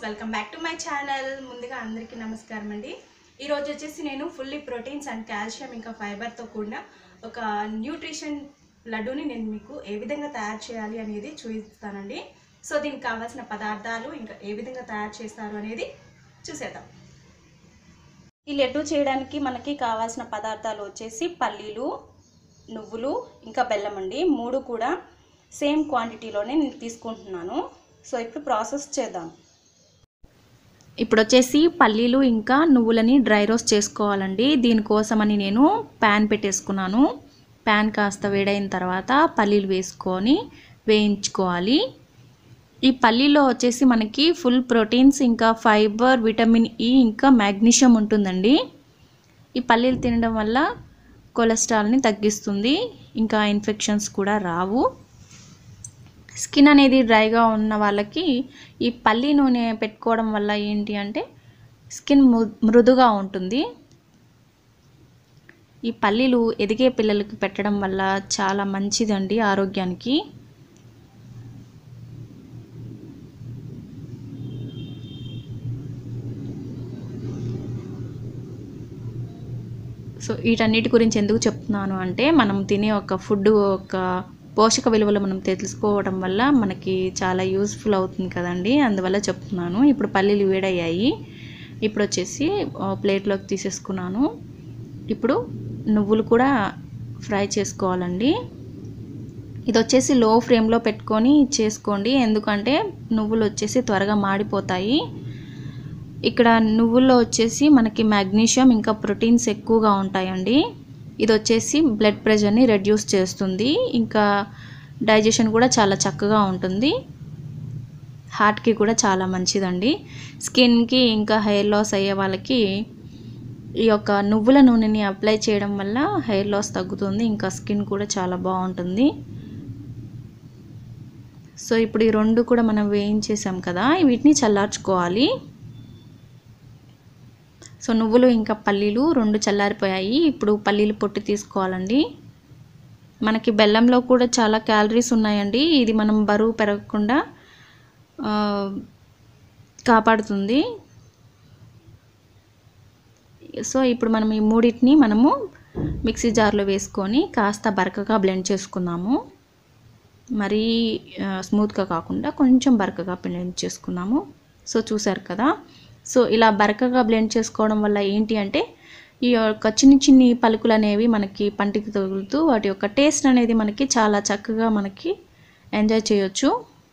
welcome back to my channel ముందుగా అందరికీ నమస్కారం అండి ఈరోజు వచ్చేసి నేను ఫుల్లీ ప్రోటీన్స్ అండ్ కాల్షియం ఇంకా ఫైబర్తో కూడిన ఒక న్యూట్రిషన్ లడ్డూని నేను మీకు ఏ విధంగా తయారు చేయాలి అనేది చూపిస్తానండి సో దీనికి కావాల్సిన పదార్థాలు ఇంకా ఏ విధంగా తయారు చేస్తారు అనేది చూసేద్దాం ఈ లడ్డు చేయడానికి మనకి కావాల్సిన పదార్థాలు వచ్చేసి పల్లీలు నువ్వులు ఇంకా బెల్లం అండి మూడు కూడా సేమ్ క్వాంటిటీలోనే నేను తీసుకుంటున్నాను సో ఇప్పుడు ప్రాసెస్ చేద్దాం ఇప్పుడు వచ్చేసి పల్లీలు ఇంకా నువ్వులని డ్రై రోస్ట్ చేసుకోవాలండి దీనికోసమని నేను ప్యాన్ పెట్టేసుకున్నాను ప్యాన్ కాస్త వేడైన తర్వాత పల్లీలు వేసుకొని వేయించుకోవాలి ఈ పల్లీలో వచ్చేసి మనకి ఫుల్ ప్రోటీన్స్ ఇంకా ఫైబర్ విటమిన్ ఈ ఇంకా మ్యాగ్నీషియం ఉంటుందండి ఈ పల్లీలు తినడం వల్ల కొలెస్ట్రాల్ని తగ్గిస్తుంది ఇంకా ఇన్ఫెక్షన్స్ కూడా రావు స్కిన్ అనేది డ్రైగా ఉన్న వాళ్ళకి ఈ పల్లి నూనె పెట్టుకోవడం వల్ల ఏంటి అంటే స్కిన్ మృదుగా ఉంటుంది ఈ పల్లీలు ఎదిగే పిల్లలకి పెట్టడం వల్ల చాలా మంచిదండి ఆరోగ్యానికి సో వీటన్నిటి గురించి ఎందుకు చెప్తున్నాను అంటే మనం తినే ఒక ఫుడ్ ఒక పోషక విలువలు మనం తెలుసుకోవడం వల్ల మనకి చాలా యూస్ఫుల్ అవుతుంది కదండి అందువల్ల చెప్తున్నాను ఇప్పుడు పల్లీలు వేడయ్యాయి ఇప్పుడు వచ్చేసి ప్లేట్లోకి తీసేసుకున్నాను ఇప్పుడు నువ్వులు కూడా ఫ్రై చేసుకోవాలండి ఇది వచ్చేసి లో ఫ్లేమ్లో పెట్టుకొని చేసుకోండి ఎందుకంటే నువ్వులు వచ్చేసి త్వరగా మాడిపోతాయి ఇక్కడ నువ్వుల్లో వచ్చేసి మనకి మ్యాగ్నీషియం ఇంకా ప్రోటీన్స్ ఎక్కువగా ఉంటాయండి ఇది వచ్చేసి బ్లడ్ ప్రెషర్ని రెడ్యూస్ చేస్తుంది ఇంకా డైజెషన్ కూడా చాలా చక్కగా ఉంటుంది హార్ట్కి కూడా చాలా మంచిదండి స్కిన్కి ఇంకా హెయిర్ లాస్ అయ్యే వాళ్ళకి ఈ యొక్క నువ్వుల నూనెని అప్లై చేయడం వల్ల హెయిర్ లాస్ తగ్గుతుంది ఇంకా స్కిన్ కూడా చాలా బాగుంటుంది సో ఇప్పుడు ఈ రెండు కూడా మనం వేయించేసాం కదా వీటిని చల్లార్చుకోవాలి సో నువ్వులు ఇంకా పల్లీలు రెండు చల్లారిపోయాయి ఇప్పుడు పల్లీలు పొట్టు తీసుకోవాలండి మనకి బెల్లంలో కూడా చాలా క్యాలరీస్ ఉన్నాయండి ఇది మనం బరువు పెరగకుండా కాపాడుతుంది సో ఇప్పుడు మనం ఈ మూడింటిని మనము మిక్సీ జార్లో వేసుకొని కాస్త బరకగా బ్లెండ్ చేసుకుందాము మరీ స్మూత్గా కాకుండా కొంచెం బరకగా బ్లెండ్ చేసుకున్నాము సో చూసారు కదా సో ఇలా బరకగా బ్లెండ్ చేసుకోవడం వల్ల ఏంటి అంటే ఈ యొక్క చిన్ని చిన్ని పలుకులు అనేవి మనకి పంటికి తగులుతూ వాటి యొక్క టేస్ట్ అనేది మనకి చాలా చక్కగా మనకి ఎంజాయ్ చేయొచ్చు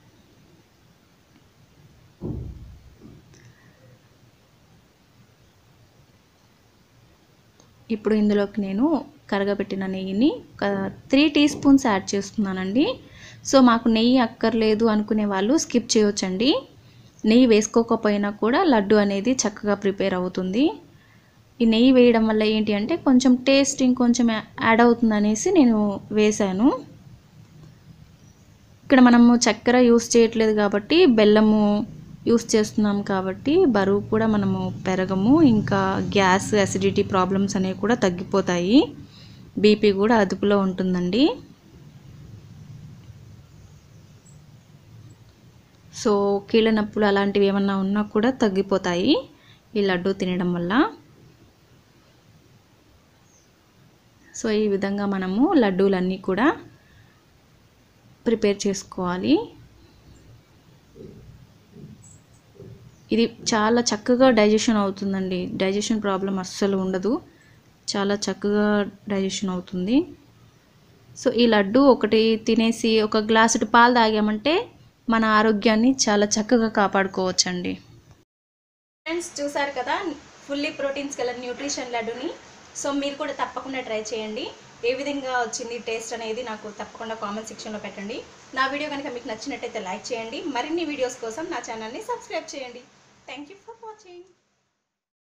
ఇప్పుడు ఇందులోకి నేను కరగబెట్టిన నెయ్యిని ఒక త్రీ టీ స్పూన్స్ యాడ్ చేస్తున్నానండి సో మాకు నెయ్యి అక్కర్లేదు అనుకునే వాళ్ళు స్కిప్ చేయొచ్చండి నెయ్యి వేసుకోకపోయినా కూడా లడ్డు అనేది చక్కగా ప్రిపేర్ అవుతుంది ఈ నెయ్యి వేయడం వల్ల ఏంటి అంటే కొంచెం టేస్ట్ ఇంకొంచెం యాడ్ అవుతుంది అనేసి నేను వేశాను ఇక్కడ మనము చక్కెర యూస్ చేయట్లేదు కాబట్టి బెల్లము యూస్ చేస్తున్నాం కాబట్టి బరువు కూడా మనము పెరగము ఇంకా గ్యాస్ అసిడిటీ ప్రాబ్లమ్స్ అనేవి కూడా తగ్గిపోతాయి బీపీ కూడా అదుపులో ఉంటుందండి సో కీళ్ళ నొప్పులు అలాంటివి ఏమన్నా ఉన్నా కూడా తగ్గిపోతాయి ఈ లడ్డు తినడం వల్ల సో ఈ విధంగా మనము లడ్డూలన్నీ కూడా ప్రిపేర్ చేసుకోవాలి ఇది చాలా చక్కగా డైజెషన్ అవుతుందండి డైజెషన్ ప్రాబ్లం అస్సలు ఉండదు చాలా చక్కగా డైజెషన్ అవుతుంది సో ఈ లడ్డు ఒకటి తినేసి ఒక గ్లాసుడు పాలు తాగామంటే మన ఆరోగ్యాన్ని చాలా చక్కగా కాపాడుకోవచ్చండి ఫ్రెండ్స్ చూసారు కదా ఫుల్లీ ప్రోటీన్స్ గల న్యూట్రిషన్ లడ్డుని సో మీరు కూడా తప్పకుండా ట్రై చేయండి ఏ విధంగా వచ్చింది టేస్ట్ అనేది నాకు తప్పకుండా కామెంట్ సెక్షన్లో పెట్టండి నా వీడియో కనుక మీకు నచ్చినట్టయితే లైక్ చేయండి మరిన్ని వీడియోస్ కోసం నా ఛానల్ని సబ్స్క్రైబ్ చేయండి థ్యాంక్ యూ ఫర్ వాచింగ్